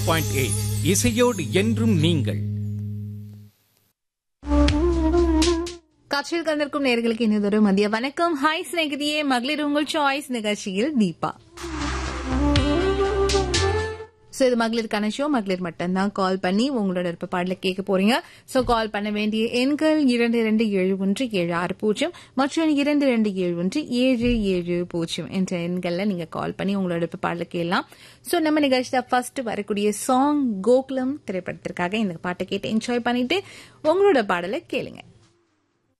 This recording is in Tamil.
பாயிண்ட் எயிட் இசையோடு என்றும் நீங்கள் காட்சியில் கலந்திருக்கும் நேர்களுக்கு இனிதொரு மதிய வணக்கம் ஹாய் சிநேகிதியே மகளிர் உங்கள் சாய்ஸ் நிகழ்ச்சியில் தீபா ஸோ இது மகளிருக்கான ஷோ மகளிர் மட்டும்தான் கால் பண்ணி உங்களோட இருப்ப பாடல கேட்க போறீங்க ஸோ கால் பண்ண வேண்டிய எண்கள் இரண்டு இரண்டு ஏழு ஒன்று ஏழு ஆறு பூஜ்ஜியம் மற்றும் இரண்டு இரண்டு ஏழு ஒன்று ஏழு ஏழு பூஜ்ஜியம் என்ற எண்கள்ல நீங்க கால் பண்ணி உங்களோட இருப்ப பாடல கேட்கலாம் ஸோ நம்ம நிகழ்ச்சியில ஃபர்ஸ்ட் வரக்கூடிய சாங் கோகுலம் திரைப்படத்திற்காக இந்த பாட்டை கேட்டு என்ஜாய் பண்ணிட்டு உங்களோட பாடலை கேளுங்க